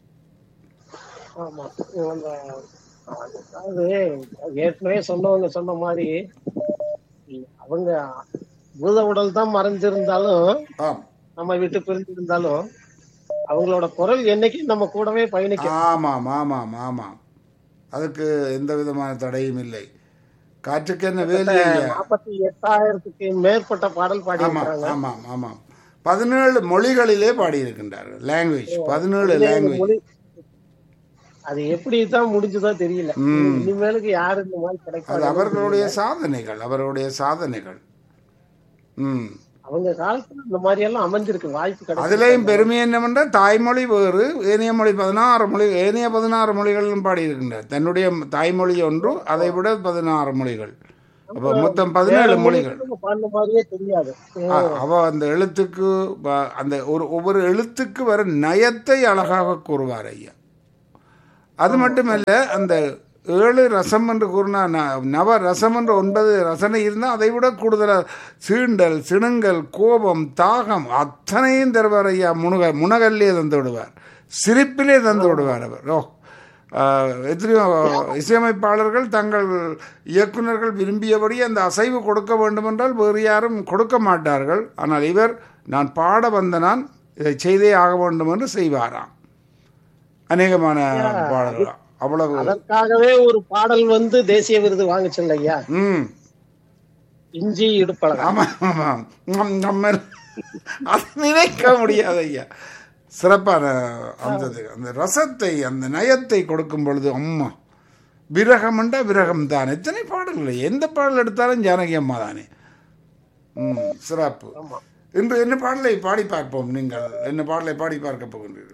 ஆமா அந்த அதாவது ஏற்கனவே சொன்னவங்க சொன்ன மாதிரி அவங்க பூத உடல் தான் மறைஞ்சிருந்தாலும் ஆம் நம்ம விட்டு பிரிஞ்சிருந்தாலும் அவங்களோட குரல் என்னைக்கும் நம்ம கூடவே பயணிக்கும் ஆமாம் ஆமாம் ஆமாம் அதுக்கு எந்த விதமான தடையும் இல்லை காற்றுக்கு என்ன வேலை ஐயா நாற்பத்தி எட்டாயிரத்துக்கு மேற்பட்ட பாடல் பாடி ஆமாம் ஆமாம் ஆமாம் பதினேழு மொழிகளிலே பாடியிருக்கின்றார்கள் லாங்குவேஜ் பதினேழு லாங்குவேஜ் மொழி அது எப்படி தான் முடிஞ்சதோ தெரியல ம். இனிமேலுக்கு யாரு இந்த மாதிரி அது கிடைக்காது அவர்களுடைய சாதனைகள் அவர்களுடைய சாதனைகள் ம் அவங்க காலத்துல இந்த மாதிரி எல்லாம் அமைஞ்சிருக்கு வாய்ப்பு கிடைக்கும் அதுலேயும் பெருமை என்னவென்றால் தாய்மொழி வேறு ஏனைய மொழி பதினாறு மொழி ஏனைய பதினாறு மொழிகளிலும் பாடியிருக்கின்றார் தன்னுடைய தாய்மொழி ஒன்று அதை விட பதினாறு மொழிகள் அப்போ மொத்தம் பதினேழு மொழிகள் நம்ம பாடின மாதிரியே தெரியாது அ- அவ அந்த எழுத்துக்கு வ- அந்த ஒரு ஒவ்வொரு எழுத்துக்கு வர நயத்தை அழகாக கூறுவார் ஐயா அது மட்டுமல்ல அந்த ஏழு ரசம் என்று கூறினா ந- நவ ரசம் என்று ஒன்பது ரசனை இருந்தால் அதை விட கூடுதலாக சீண்டல் சிணுங்கல் கோபம் தாகம் அத்தனையும் தருவார் ஐயா முனக முனகல்லே தந்து விடுவார் சிரிப்பிலே தந்து விடுவார் அவர் ஓ ஆஹ், எத்தனையோ இசையமைப்பாளர்கள் தங்கள் இயக்குனர்கள் விரும்பியபடி அந்த அசைவு கொடுக்க வேண்டுமென்றால் வேறு யாரும் கொடுக்க மாட்டார்கள் ஆனால் இவர் நான் பாட வந்த நான் இதை செய்தே ஆக வேண்டும் என்று செய்வாராம் அநேகமான பாடல்கள் அவ்வளவு அதற்காகவே ஒரு பாடல் வந்து தேசிய விருது வாங்குச்சுல்ல ஐயா ம் இஞ்சி இடுப்பழகா ஆமா ஆமா நம் நம்ம அது நினைக்க முடியாது ஐயா சிறப்பான அந்த இது, அந்த ரசத்தை அந்த நயத்தை கொடுக்கும் பொழுது அம்மா விரகம்ண்டா விரகம் தான் எத்தனை பாடல்கள் எந்த பாடல் எடுத்தாலும் ஜானகி அம்மா தானே ம் சிறப்பு இன்று என்ன பாடலை பாடி பார்ப்போம் நீங்கள் என்ன பாடலை பாடி பார்க்க போகின்றீர்கள்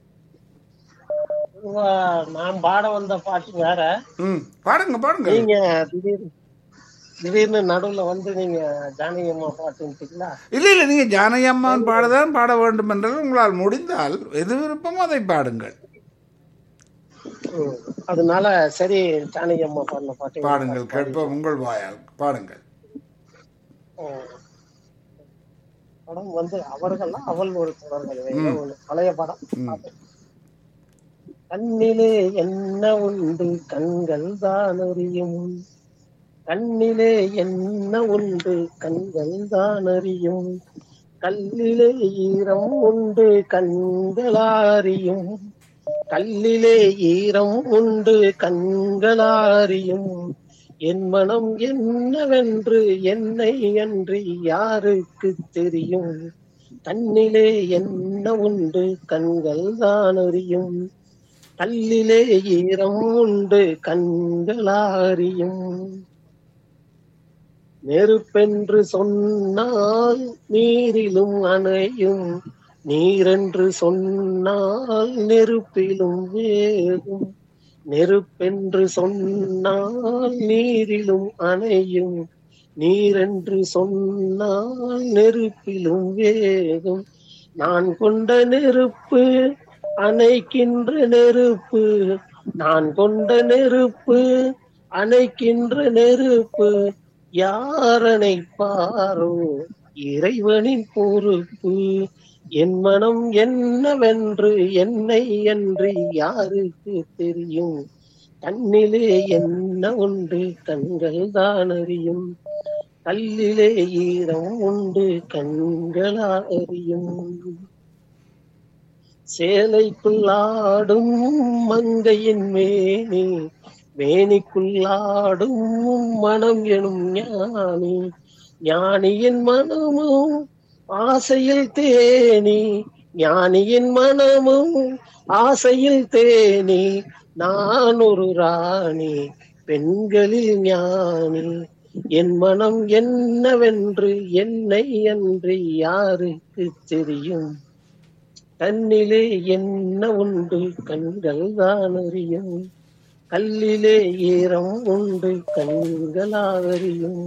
பொதுவா நான் பாட வந்த பாட்டு வேற ம் பாடுங்க பாடுங்க நீங்க திடீர்னு திடீர்னு நடுவுல வந்து நீங்க ஜானகி அம்மா பாட்டுட்டீங்களா இல்லை இல்லை நீங்கள் ஜானகி அம்மான் பாடதான் பாட வேண்டும் என்றால் உங்களால் முடிந்தால் எது விருப்பமோ அதை பாடுங்கள் ம். அதனால சரி ஜானகி அம்மா பாடின பாட்டு பாடுங்கள் கேட்போம் உங்கள் வாயால் பாடுங்கள் ம். படம் வந்து அவர்கள் அவள் ஒரு தொடர்கள் ஏதோ ஒண்ணு. பழைய படம் கண்ணிலே என்ன உண்டு கண்கள் தான் அறியும் கண்ணிலே என்ன உண்டு கண்கள் தான் அறியும் கல்லிலே ஈரம் உண்டு கண்களாரியும் கல்லிலே ஈரம் உண்டு கண்களாரியும் என் மனம் என்னவென்று என்னை அன்றி யாருக்கு தெரியும் கண்ணிலே என்ன உண்டு கண்கள் தான் அறியும் கல்லிலே ஈரம் உண்டு கண்களாரியும் நெருப்பென்று சொன்னால் நீரிலும் அணையும் நீரென்று சொன்னால் நெருப்பிலும் வேகும் நெருப்பென்று சொன்னால் நீரிலும் அணையும் நீரென்று சொன்னால் நெருப்பிலும் வேகும் நான் கொண்ட நெருப்பு அணைக்கின்ற நெருப்பு நான் கொண்ட நெருப்பு அணைக்கின்ற நெருப்பு யார் அணைப்பாரோ இறைவனின் பொறுப்பு என் மனம் என்னவென்று என்னை என்று யாருக்கு தெரியும் கண்ணிலே என்ன உண்டு கண்கள் தான் அறியும் கல்லிலே ஈரம் உண்டு கண்களா அறியும் சேலைக்குள்ளாடும் மங்கையின் மேனி மேனிக்குள்ளாடும் மனம் எனும் ஞானி ஞானியின் மனமும் ஆசையில் தேனி ஞானியின் மனமும் ஆசையில் தேனி நான் ஒரு ராணி பெண்களில் ஞானி என் மனம் என்னவென்று என்னை அன்றி யாருக்கு தெரியும் கண்ணிலே என்ன உண்டு கண்கள் தான் அறியும் கல்லிலே ஈரம் உண்டு கண்களால் அறியும்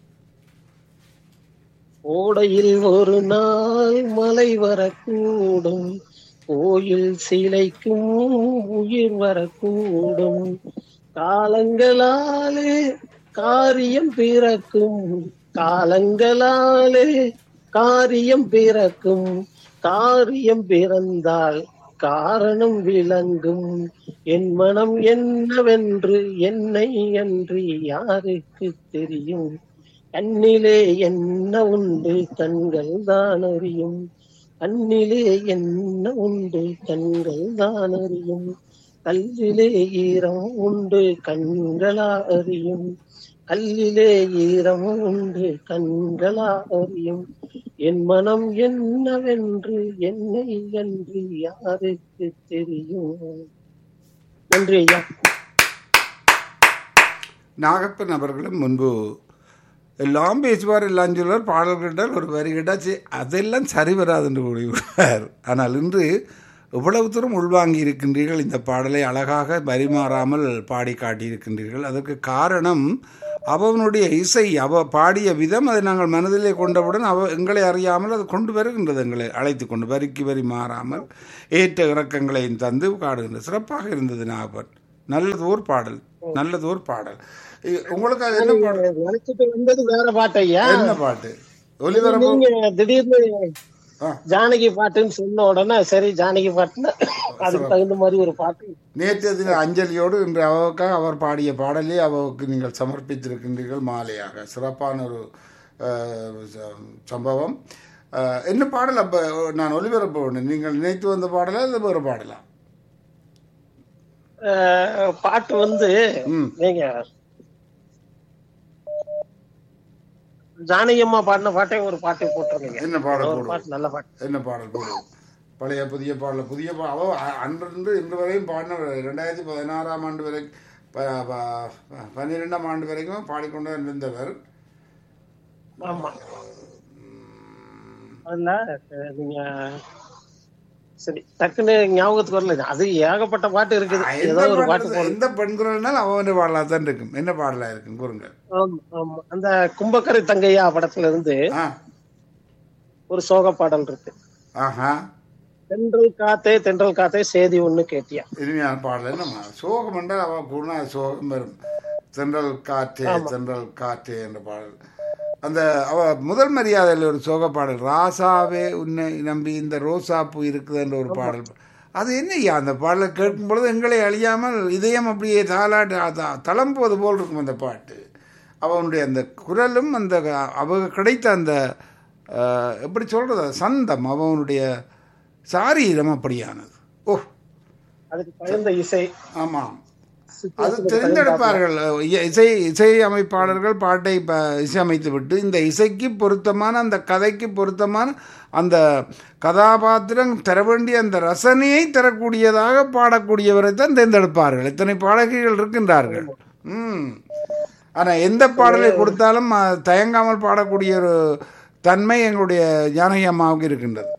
ஓடையில் ஒரு நாள் மலை வரக்கூடும் கோயில் சிலைக்கும் உயிர் வரக்கூடும் காலங்களாலே காரியம் பிறக்கும் காலங்களாலே காரியம் பிறக்கும் காரியம் பிறந்தால் காரணம் விளங்கும் என் மனம் என்னவென்று என்னை அன்றி யாருக்கு தெரியும் கண்ணிலே என்ன உண்டு கண்கள் தான் அறியும் கண்ணிலே என்ன உண்டு கண்கள் தான் அறியும் கல்லிலே ஈரம் உண்டு கண்களா அறியும் கல்லிலே ஈரம் உண்டு கண்களா அறியும் என் மனம் என்னவென்று என்னை அன்றி யாருக்கு தெரியும் நன்றி ஐயா நாகப்பன் அவர்களும் முன்பு எல்லாம் பேசுவார் எல்லாம் சொல்வார் பாடல் கேட்டால் ஒரு வரி கேட்டால் சரி அதெல்லாம் சரி வராது என்று கூறிவிடுவார் ஆனால் இன்று எவ்வளவு தூரம் உள்வாங்கி இருக்கின்றீர்கள் இந்த பாடலை அழகாக பரிமாறாமல் பாடி காட்டியிருக்கின்றீர்கள் அதற்கு காரணம் அவனுடைய இசை அவ பாடிய விதம் அதை நாங்கள் மனதிலே கொண்டவுடன் அவ எங்களை அறியாமல் அது கொண்டு வருகின்றது எங்களை அழைத்து கொண்டு வரிக்கு வரி மாறாமல் ஏற்ற இறக்கங்களையும் தந்து பாடுகின்றது சிறப்பாக இருந்தது நாகப்பன் நல்லதோர் பாடல் நல்லதோர் பாடல் இ- உங்களுக்கு அது என்ன பாடல் நினைச்சிட்டு வந்தது வேற பாட்டு ஐயா என்ன பாட்டு ஒலிபரப்பு நீங்க திடீர்னு ஆ. ஜானகி பாட்டுன்னு சொன்ன உடனே சரி ஜானகி பாட்டுன்னு அதுக்கு தகுந்த மாதிரி ஒரு பாட்டு நேற்றைய தின அஞ்சலியோடு இன்று அவருக்காக அவர் பாடிய பாடலே அவருக்கு நீங்கள் சமர்ப்பித்திருக்கின்றீர்கள் மாலையாக சிறப்பான ஒரு அஹ், ச- சம்பவம் அஹ், என்ன பாடல் அப்போ நான் ஒளிபரப்ப வேண்டும் நீங்கள் நினைத்து வந்த பாடலா இல்லை வேறு பாடலா அஹ், பாட்டு வந்து ம் நீங்க ஜானகியம்மா பாடின பாட்டே ஒரு பாட்டு போட்டிருந்தீங்க என்ன பாடல் ஒரு போடுவோம் பாட்டு நல்ல பாட்டு என்ன பாடல் போடுவோம் பழைய புதிய பாடல் புதிய பா அவ அ- அன்றிருந்து இன்று வரையும் பாடின ரெண்டாயிரத்தி பதினாறாம் ஆண்டு வரை ப- ப- பன்னிரெண்டாம் ஆண்டு வரைக்கும் பாடிக்கொண்டு இருந்தவர் ஆமா அதுல அஹ், நீங்க சரி டக்குன்னு ஞாபகத்துக்கு வரல அது ஏகப்பட்ட பாட்டு இருக்குது எந்த ஏதோ ஒரு பாட்டு பாடல் போடணும் எந்த பெண் குரல்னாலும் அவன் பாடலா தான் இருக்கும் என்ன பாடலா இருக்கும் கூறுங்க ஆமா, ஆமா. அந்த கும்பக்கரை தங்கையா படத்துல இருந்து ஆ ஒரு சோக பாடல் இருக்கு ஆஹா தென்றல் காத்தே தென்றல் காத்தே சேதி ஒண்ணு கேட்டியா இனிமையான பாடல் என்னம்மா சோகம் என்றால் அவ கூடனா சோகம் வரும் சென்றல் காற்றே சென்றல் காற்றே என்ற பாடல் அந்த அவ முதல் மரியாதையில் ஒரு சோக பாடல் ராசாவே உன்னை நம்பி இந்த ரோசா பூ இருக்குது என்ற ஒரு பாடல் அது என்னய்யா அந்த பாடலை கேட்கும் பொழுது எங்களை அழியாமல் இதயம் அப்படியே தாளாட்டு அத- தளம்புவது போல் இருக்கும் அந்த பாட்டு அவனுடைய அந்த குரலும் அந்த அவ கிடைத்த அந்த அஹ், எப்படி சொல்றது சந்தம் அவனுடைய சாரீரம் அப்படியானது ஓ அதுக்கு தகுந்த இசை ஆமாம் அது தெரிந்தெடுப்பார்கள் இ- இசை இசை அமைப்பாளர்கள் பாட்டை ப இசையமைத்து விட்டு இந்த இசைக்கு பொருத்தமான அந்த கதைக்கு பொருத்தமான அந்த கதாபாத்திரம் தர வேண்டிய அந்த ரசனையை தரக்கூடியதாக பாடக்கூடியவரை தான் தேர்ந்தெடுப்பார்கள் இத்தனை பாடகிகள் இருக்கின்றார்கள் ம் ஆனால் எந்த பாடலை கொடுத்தாலும் அ, தயங்காமல் பாடக்கூடிய ஒரு தன்மை எங்களுடைய ஜானகி அம்மாவுக்கு இருக்கின்றது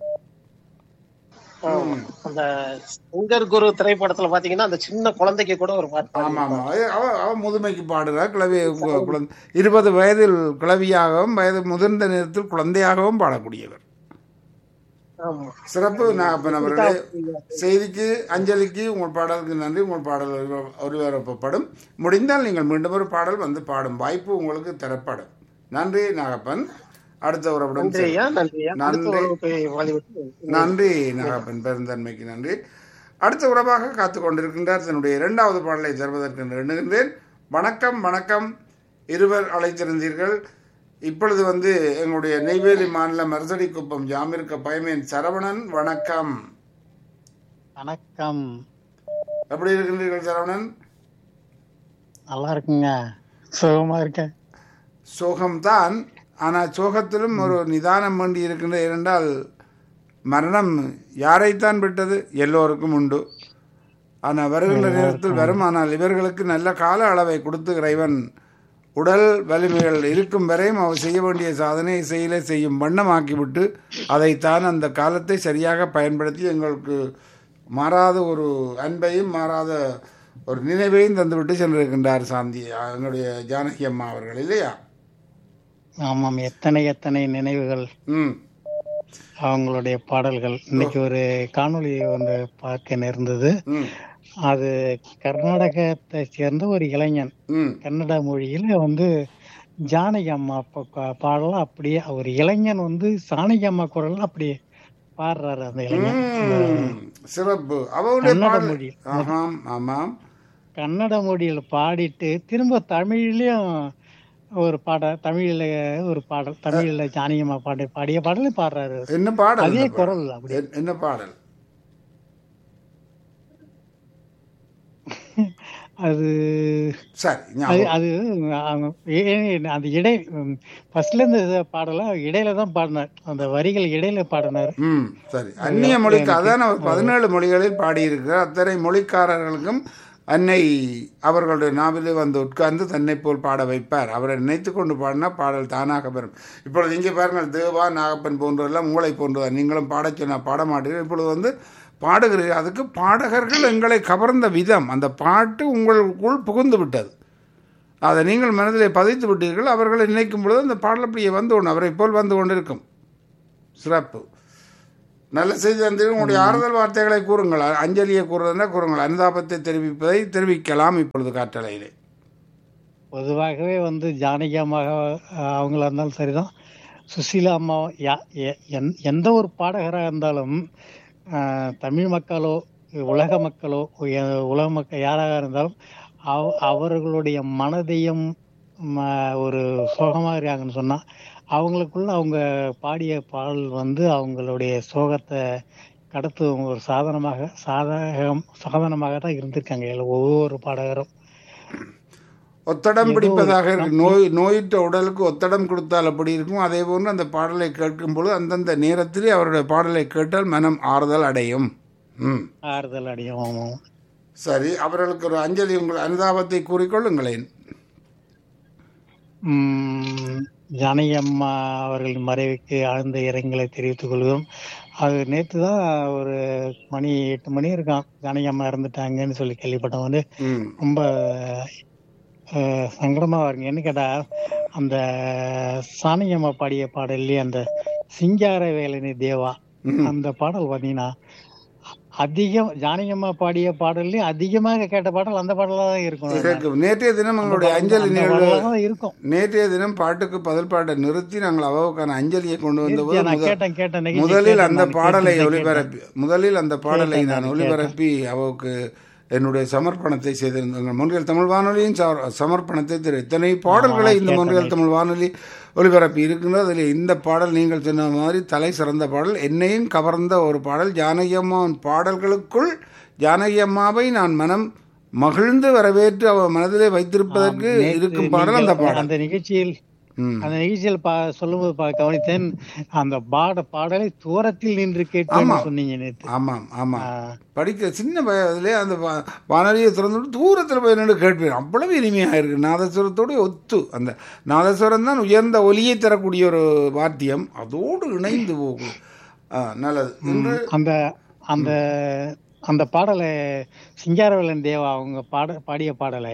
ஆமா. அந்த சிங்கர் குரு திரைப்படத்துல பாத்தீங்கன்னா அந்த சின்ன குழந்தைக்கு கூட ஒரு பாட்டு பாடி- ஆமாம் ஆமாம் அது அவ அவ முதுமைக்கு பாடுகிறார் கிளவி கு- குழந்தை இருபது வயதில் கிளவியாகவும் வயது முதிர்ந்த நேரத்தில் குழந்தையாகவும் பாடக்கூடியவர் ஆமா சிறப்பு நாகப்பன் அவர்களே செய்திக்கு அஞ்சலிக்கு உங்கள் பாடலுக்கு நன்றி உங்கள் பாடல் ஒலிபர- ஒலிபரப்பப்படும் முடிந்தால் நீங்கள் மீண்டும் ஒரு பாடல் வந்து பாடும் வாய்ப்பு உங்களுக்கு தரப்படும் நன்றி நாகப்பன் அடுத்த உறவுடன் நன்றி ஐயா நன்றி ஐயா அடுத்த நன்றி. உறவுக்கு வழிவிட்டு நன்றி நாகப்பன் பெருந்தன்மைக்கு நன்றி அடுத்த உறவாக காத்து கொண்டிருக்கின்றார் தன்னுடைய இரண்டாவது பாடலை தருவதற்கு எண்ணுகின்றேன் வணக்கம் வணக்கம் இருவர் அழைத்திருந்தீர்கள் இப்பொழுது வந்து எங்களுடைய நெய்வேலி மாநில மருதடி குப்பம் ஜாமிருக்க பயமேன் சரவணன் வணக்கம் வணக்கம் எப்படி இருக்கின்றீர்கள் சரவணன் நல்லா இருக்குங்க சுகமா இருக்கேன் சோகம்தான் ஆனால் சோகத்திலும் ஒரு நிதானம் வேண்டி இருக்கின்ற இரண்டால் மரணம் யாரைத்தான் விட்டது எல்லோருக்கும் உண்டு ஆனால் வருகின்ற நேரத்தில் வரும் ஆனால் இவர்களுக்கு நல்ல கால அளவை கொடுத்து இறைவன் உடல் வலிமைகள் இருக்கும் வரையும் அவர் செய்ய வேண்டிய சாதனை செயலை செய்யும் வண்ணமாக்கிவிட்டு அதைத்தான் அந்த காலத்தை சரியாக பயன்படுத்தி எங்களுக்கு மாறாத ஒரு அன்பையும் மாறாத ஒரு நினைவையும் தந்துவிட்டு சென்றிருக்கின்றார் சாந்தி எங்களுடைய ஜானகி அம்மா அவர்கள் இல்லையா ஆமாம் எத்தனை எத்தனை நினைவுகள் ம் அவங்களுடைய பாடல்கள் இன்னைக்கு ஒரு காணொளி ஒன்று பார்க்க நேர்ந்தது ம் அது கர்நாடகத்தை சேர்ந்த ஒரு இளைஞன் ம் கன்னட மொழியில வந்து ஜானகி அம்மா ப- பா- பாடலாம் அப்படியே ஒரு இளைஞன் வந்து ஜானகி அம்மா குரல்ல அப்படியே பாடுறாரு அந்த இளைஞன் ம். சிறப்பு அவருடைய கன்னட பாடல் மொழி. ஆமாம் ஆமாம் கன்னட மொழியில பாடிட்டு திரும்ப தமிழ்லயும் ஒரு பாட தமிழ்ல ஒரு பாடல் தமிழ்ல ஜானகி அம்மா பாட பாடிய பாடலையும் பாடுறாரு என்ன பாடல் அதே இந்த பாடல்? குரல் அப்படி என்- என்ன பாடல் அது சரி அது ஞாபகம். அது அவங்க ஏ- ஏ- அந்த இடை ஃபர்ஸ்ட்ல இருந்து இது பாடல இடையில தான் பாடினார் அந்த வரிகள் இடையில பாடினார் ம் சரி அந்நிய மொழிக்கு அதான் அவர் பதினேழு மொழிகளில் பாடியிருக்கிறார் அத்தனை மொழிக்காரர்களுக்கும் அன்னை அவர்களுடைய நாவிலே வந்து உட்கார்ந்து தன்னை போல் பாட வைப்பார் அவரை நினைத்து கொண்டு பாடினா பாடல் தானாக வரும் இப்பொழுது இங்கே பாருங்கள் தேவா நாகப்பன் போன்றவெல்லாம் மூளை போன்றவர் நீங்களும் பாடச் சொன்னால் பாட மாட்டீர்கள் இப்பொழுது வந்து பாடுகிறீர்கள் அதுக்கு பாடகர்கள் எங்களை கவர்ந்த விதம் அந்த பாட்டு உங்களுக்குள் புகுந்து விட்டது அதை நீங்கள் மனதிலே பதித்து விட்டீர்கள் அவர்களை நினைக்கும் பொழுது அந்த பாடல் அப்படியே வந்து கொண்டு அவரை போல் வந்து கொண்டிருக்கும் சிறப்பு நல்ல செய்தி தந்தீர்கள் உங்களுடைய ஆறுதல் வார்த்தைகளை கூறுங்கள் அ- அஞ்சலியை கூறுறதுனா கூறுங்கள் அனுதாபத்தை தெரிவிப்பதை தெரிவிக்கலாம் இப்பொழுது காற்றலையிலே பொதுவாகவே வந்து ஜானகி அம்மா அஹ், அவங்களா இருந்தாலும் சரிதான் சுசீலா அம்மா யா- எ- எந்- எந்த ஒரு பாடகராக இருந்தாலும் அஹ், தமிழ் மக்களோ உலக மக்களோ உய- உலக மக்கள் யாராக இருந்தாலும் அவ- அவர்களுடைய மனதையும் ம, ஒரு சோகமா இருக்காங்கன்னு சொன்னா அவங்களுக்குள்ள அவங்க பாடிய பாடல் வந்து அவங்களுடைய சோகத்தை கடத்தும் ஒரு சாதனமாக சாதகம் சாதனமாக தான் இருந்திருக்காங்க எல்லா- ஒவ்வொரு பாடகரும் ஒத்தடம் ஏதோ பிடிப்பதாக ஒரு இருக்கு நோய் நோயிட்ட உடலுக்கு ஒத்தடம் கொடுத்தால் அப்படி இருக்கும் அதே போன்று அந்த பாடலை கேட்கும் பொழுது அந்தந்த நேரத்திலே அவருடைய பாடலை கேட்டால் மனம் ஆறுதல் அடையும் ம் ஆறுதல் அடையும் ஆமாம். சரி அவர்களுக்கு ஒரு அஞ்சலி உங்கள் அனுதாபத்தை கூறிக்கொள்ளுங்களேன் உம் ஜானகி அம்மா அவர்களின் மறைவுக்கு ஆழ்ந்த இரங்கலை தெரிவித்துக் கொள்கிறோம் அது நேற்று தான் ஒரு மணி எட்டு மணி இருக்கான் ஜானகி அம்மா இறந்துட்டாங்கன்னு சொல்லி கேள்விப்பட்டோம் வந்து ம் ரொம்ப அஹ், சங்கடமா வருங்க என்ன கேட்டா அந்த சானகி அம்மா பாடிய பாடல்லே அந்த சிங்கார வேலனி தேவா ம். அந்த பாடல் பாத்தீங்கன்னா அதிகம் ஜானகி அம்மா பாடிய பாடல்லே அதிகமாக கேட்ட பாடல் அந்த பாடலா தான் இருக்கும் இருக்கு நேற்றைய தினம் அந்த எங்களுடைய பாடல் அஞ்சலி அந்த நிகழ்வு பாடலா தான் இருக்கும் நேற்றைய தினம் பாட்டுக்கு பதில் பாட்டை நிறுத்தி நாங்கள் அவாவுக்கான அஞ்சலியை கொண்டு வந்தபோது நான் முத- கேட்டேன் கேட்டேன் நிகழ்ச்சி முதலில் கேட்டேன் அந்த நான் பாடலை கேட்டேன், ஒளிபரப்பி முதலில் அந்த பாடலை கேட்டேன் நான் நான் ஒளிபரப்பி அவருக்கு என்னுடைய சமர்ப்பணத்தை செய்திருந்தேன் முன்றியல் தமிழ் வானொலியின் சமர்- சமர்ப்பணத்தை திரு இத்தனை பாடல்களை இந்த கேட்டேன், முன்றியல் தமிழ் வானொலி ஒளிபரப்பி இருக்கின்றது அதில் இந்த பாடல் நீங்கள் சொன்ன மாதிரி தலை சிறந்த பாடல் என்னையும் கவர்ந்த ஒரு பாடல் ஜானகி அம்மாவின் பாடல்களுக்குள் ஜானகி அம்மாவை நான் மனம் மகிழ்ந்து வரவேற்று அவர் மனதிலே வைத்திருப்பதற்கு நேற்று இருக்கும் பாடல் அந்த நீங்கள் பாடல் அந்த நிகழ்ச்சியில் ம். அந்த நிகழ்ச்சியில் பா சொல்லும்போது பா- கவனித்தேன் அந்த பாட பாடலை தூரத்தில் நின்று கேட்பேன்னு ஆமா. சொன்னீங்க நேற்று ஆமாம் ஆமாம் ஆ, படிக்க சின்ன வயதிலே அந்த வா- வானொலியை திறந்துட்டு தூரத்தில் போய் நின்று கேட்பேன் அவ்வளவு இனிமையாக இருக்கு நாதஸ்வரத்தோடு ஒத்து அந்த நாதஸ்வரம் தான் உயர்ந்த ஒலியை தரக்கூடிய ஒரு வாத்தியம் அதோடு இணைந்து போகும் ஆ, நல்லது இன்று அந்த அந்த அந்த பாடலை சிங்காரவேலன் தேவா அவங்க பாட பாடிய பாடலை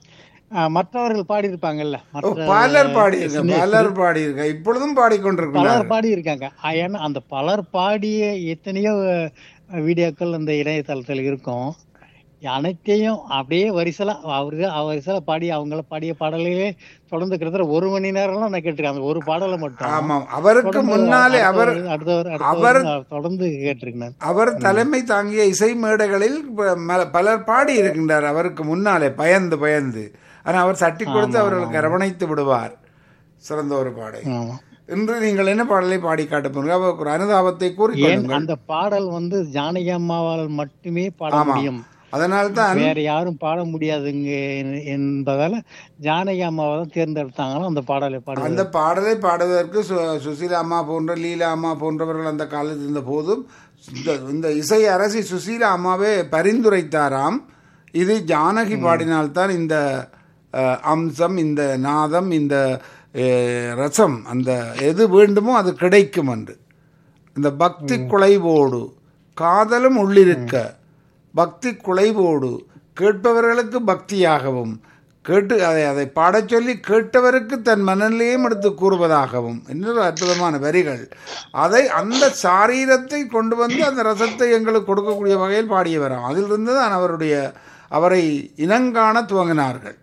ஆ, மற்றவர்கள் பாடியிருப்பாங்கல்ல ஓ, மற்ற பலர் பாடியிருக்க சின்ன- பலர் பாடியிருக்க இப்பொழுதும் பாடிக்கொண்டிருக்கிறார் பலர் பாடி இருக்காங்க ஏன்னா அந்த பலர் பாடிய எத்தனையோ அஹ், வீடியோக்கள் அந்த இணையதளத்தில் இருக்கும் அனைத்தையும் அப்படியே வரிசலா அவருக்கு வரிசலா பாடி அவங்கள பாடிய பாடலையே தொடர்ந்து கிட்டத்தட்ட ஒரு மணி நேரம்லாம் நான் கேட்டிருக்கேன் அந்த ஒரு பாடலை மட்டும் ஆமாம் அவருக்கு தொடர்ந்து முன்னாலே அவர் அடுத்தவர், அடுத்தவர் அவர் அடுத்தவர் நான் தொடர்ந்து கேட்டிருக்கேன் நான். அவர் தலைமை தாங்கிய இசை மேடைகளில் ப- ம- பலர் பாடி இருக்கின்றார் அவருக்கு முன்னாலே பயந்து பயந்து ஆனால் அவர் தட்டி கொடுத்து அவர்களுக்கு அரவணைத்து விடுவார் சிறந்த ஒரு பாடை ஆமா. இன்று நீங்கள் என்ன பாடலை பாடி காட்ட போறீங்க அவருக்கு ஒரு அனுதாபத்தை ஏன் கூறிக்கொள்ளுங்கள் அந்த பாடல் வந்து ஜானகி அம்மாவால் மட்டுமே பாட ஆமா. முடியும் அதனால்தான் வேற யாரும் பாட முடியாதுங்க என்- என்பதால ஜானகி அம்மாவை தான் தேர்ந்தெடுத்தாங்களும் அந்த பாடலை பாடுவது அந்த பாடலை பாடுவதற்கு சு- சுசீலா அம்மா போன்ற லீலா அம்மா போன்றவர்கள் அந்த காலத்தில் இருந்த போதும் இந்த இந்த இசை அரசி சுசீலா அம்மாவே பரிந்துரைத்தாராம் இது ஜானகி பாடினால்தான் இந்த அஹ், அம்சம் இந்த நாதம் இந்த அஹ், ரசம் அந்த எது வேண்டுமோ அது கிடைக்கும் என்று இந்த பக்தி குலைவோடு காதலும் உள்ளிருக்க பக்தி குலைவோடு கேட்பவர்களுக்கு பக்தியாகவும் கேட்டு அதை அதை பாடச் சொல்லி கேட்டவருக்கு தன் மனநிலையும் எடுத்து கூறுவதாகவும் இன்னொரு அற்புதமான வரிகள் அதை அந்த சாரீரத்தை கொண்டு வந்து அந்த ரசத்தை எங்களுக்கு கொடுக்கக்கூடிய வகையில் பாடியவராம் அதிலிருந்து தான் அவருடைய அவரை இனங்காண துவங்கினார்கள்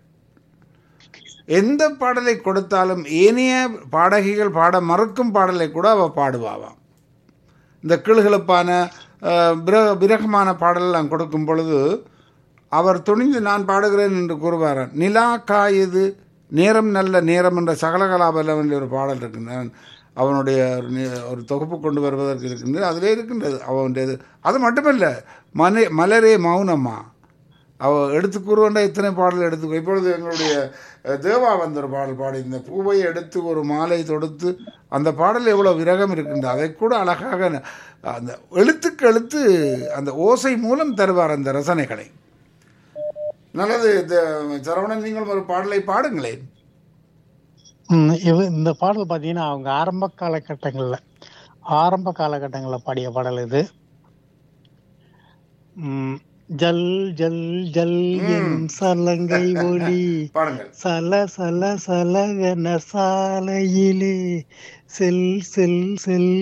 எந்த பாடலை கொடுத்தாலும் ஏனைய பாடகிகள் பாட மறுக்கும் பாடலை கூட அவ பாடுவாவாம் இந்த கிளுகிழப்பான அஹ், விரக விரகமான பாடலெல்லாம் கொடுக்கும் பொழுது அவர் துணிந்து நான் பாடுகிறேன் என்று கூறுவாராம் நிலா காயுது நேரம் நல்ல நேரம் என்ற சகலகலாபலம் என்ற ஒரு பாடல் இருக்கின்றான் அவனுடைய ஒரு நி- ஒரு தொகுப்பு கொண்டு வருவதற்கு இருக்கின்றது அதிலே இருக்கின்றது அவனுடையது அது மட்டுமல்ல மனை மலரே மௌனம்மா அவ எடுத்து கூறுவண்டா இத்தனை பாடல் எடுத்து இப்பொழுது எங்களுடைய அஹ், தேவா வந்த ஒரு பாடல் பாடி இந்த பூவை எடுத்து ஒரு மாலை தொடுத்து அந்த பாடல் எவ்வளோ விரகம் இருக்கின்றது அதை கூட அழகாக ந- அந்த எழுத்துக்கு எழுத்து அந்த ஓசை மூலம் தருவார் அந்த ரசனைகளை நல்லது இந்த சரவணன் நீங்கள் ஒரு பாடலை பாடுங்களேன் ம், இது இந்த பாடல் பாத்தீங்கன்னா அவங்க ஆரம்ப காலகட்டங்கள்ல ஆரம்ப காலகட்டங்கள்ல பாடிய பாடல் இது ம், ஜல் ஜல் ஜல் என் சலங்கை ஒளி பாடுங்கள் சல சல சலவென சாலையிலே செல் செல் செல்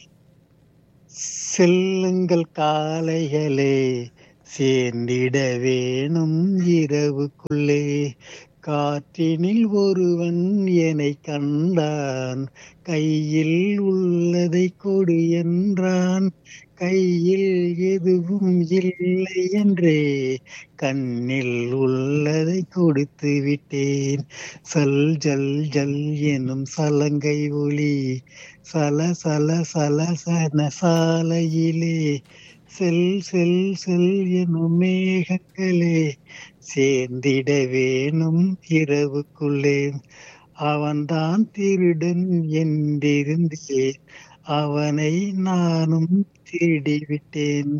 செல்லுங்கள் காலைகளே சேர்ந்திட வேணும் இரவுக்குள்ளே காற்றினில் ஒருவன் என்னை கண்டான் கையில் உள்ளதை கொடு என்றான் கையில் எதுவும் இல்லை என்றே கண்ணில் உள்ளதை கொடுத்து விட்டேன் சல் ஜல் ஜல் எனும் சலங்கை ஒளி சல சல சல சன சாலையிலே செல் செல் செல் எனும் மேகங்களே சேர்ந்திட வேணும் இரவுக்குள்ளே அவன்தான் திருடன் என்றிருந்தேன் அவனை நானும் திருடி விட்டேன்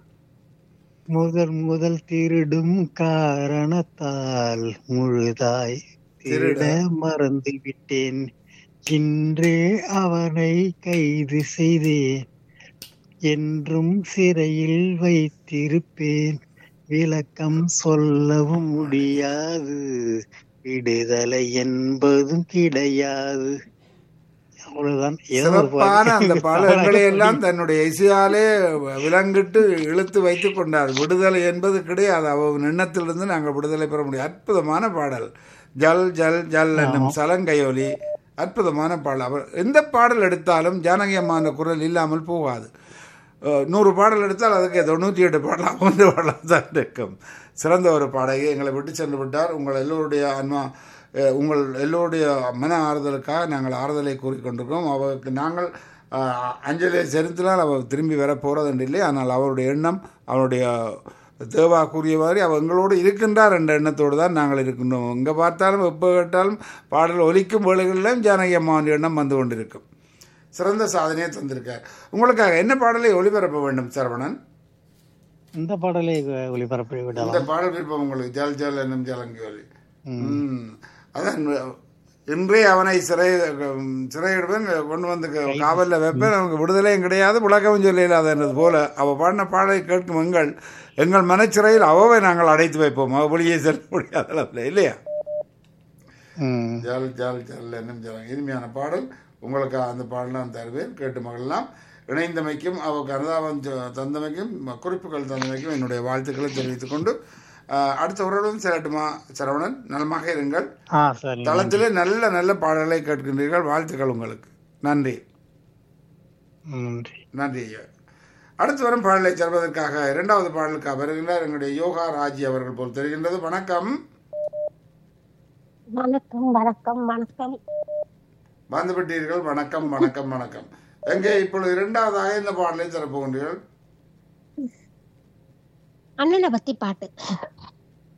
முதல் முதல் திருடும் காரணத்தால் முழுதாய் திருட மறந்து விட்டேன் இன்றே அவனை கைது செய்தேன் என்றும் சிறையில் வைத்திருப்பேன் விளக்கம் சொல்லவும் முடியாது விடுதலை என்பதும் கிடையாது அவ்வளவுதான் ஏதோ ஒரு சிறப்பான பாட்டு. அந்த பாடல்களை எல்லாம் தன்னுடைய இசையாலே விலங்கிட்டு இழுத்து வைத்துக் கொண்டார் விடுதலை என்பது கிடையாது அவன் எண்ணத்திலிருந்து நாங்கள் விடுதலை பெற முடியும் அற்புதமான பாடல் ஜல் ஜல் ஜல் என்னும் சலங்கையொலி அற்புதமான பாடல் அவர் எந்த பாடல் எடுத்தாலும் ஜானகி அம்மா குரல் இல்லாமல் போகாது அஹ், நூறு பாடல் எடுத்தால் அதுக்கு தொண்ணூற்றி எட்டு பாடலாம் ஒன்று பாடலாம் தான் இருக்கும் சிறந்த ஒரு பாடகி எங்களை விட்டு சென்று விட்டார் உங்கள் எல்லோருடைய ஆன்மா அஹ், உங்கள் எல்லோருடைய மன ஆறுதலுக்காக நாங்கள் ஆறுதலை கூறிக்கொண்டிருக்கோம் அவருக்கு நாங்கள் அஹ், அஞ்சலியை செலுத்தினால் அவர் திரும்பி வர போகிறது இல்லை ஆனால் அவருடைய எண்ணம் அவருடைய தேவா கூறிய மாதிரி அவர் எங்களோடு இருக்கின்றார் என்ற எண்ணத்தோடு தான் நாங்கள் இருக்கின்றோம் எங்கே பார்த்தாலும் எப்போ கேட்டாலும் பாடல் ஒலிக்கும் வேளைகளிலும் ஜானகி அம்மாவின் எண்ணம் வந்து கொண்டிருக்கும் சிறந்த சாதனையை தந்திருக்கார் உங்களுக்காக என்ன பாடலை ஒளிபரப்ப வேண்டும் சரவணன் இந்த பாடலை ஒளிபரப்பி இந்த விடலாம் பாடல் விருப்பம் உங்களுக்கு ஜல் ஜல் என்னும் ஜலங்கி ஒலி ம். ம். அதான் இன்றே அவனை சிறை சிறையிடுவேன் கொண்டு வந்து க- காவல்ல வைப்பேன் அவனுக்கு விடுதலையும் கிடையாது விளக்கவும் சொல்ல இல்லாதது போல அவ பாடின பாடலை கேட்கும் எங்கள் எங்கள் மனச்சிறையில் அவவை நாங்கள் அடைத்து வைப்போம் அவ வெளியே செல்ல முடியாத அளவில் இல்லையா ம். ஜல் ஜல் ஜல் என்னும் ஜலம் இனிமையான பாடல் உங்களுக்கு அந்த பாடல் நான் தருவேன் கேட்டு மகிழலாம் இணைந்தமைக்கும் அவருக்கு அனுதாபம் த- தந்தமைக்கும் ம- குறிப்புகள் தந்தமைக்கும் என்னுடைய வாழ்த்துக்களை தெரிவித்துக் கொண்டு அஹ், அடுத்த உறவுடன் செல்லட்டுமா சரவணன் நலமாக இருங்கள் ஆ சரி தளத்திலே நல்ல நல்ல பாடல்களை கேட்கின்றீர்கள் வாழ்த்துக்கள் உங்களுக்கு நன்றி நன்றி நன்றி ஐயா அடுத்து வரும் பாடலை செல்வதற்காக இரண்டாவது பாடலுக்காக வருகின்றார் எங்களுடைய யோகா ராஜி அவர்கள் போல் தெரிகின்றது வணக்கம் வணக்கம் வணக்கம் வணக்கம் வந்துவிட்டீர்கள் வணக்கம் வணக்கம் வணக்கம் எங்கே இப்பொழுது இரண்டாவதாக இந்த பாடலை தரப்போகின்றீர்கள் அண்ணனை பத்தி பாட்டு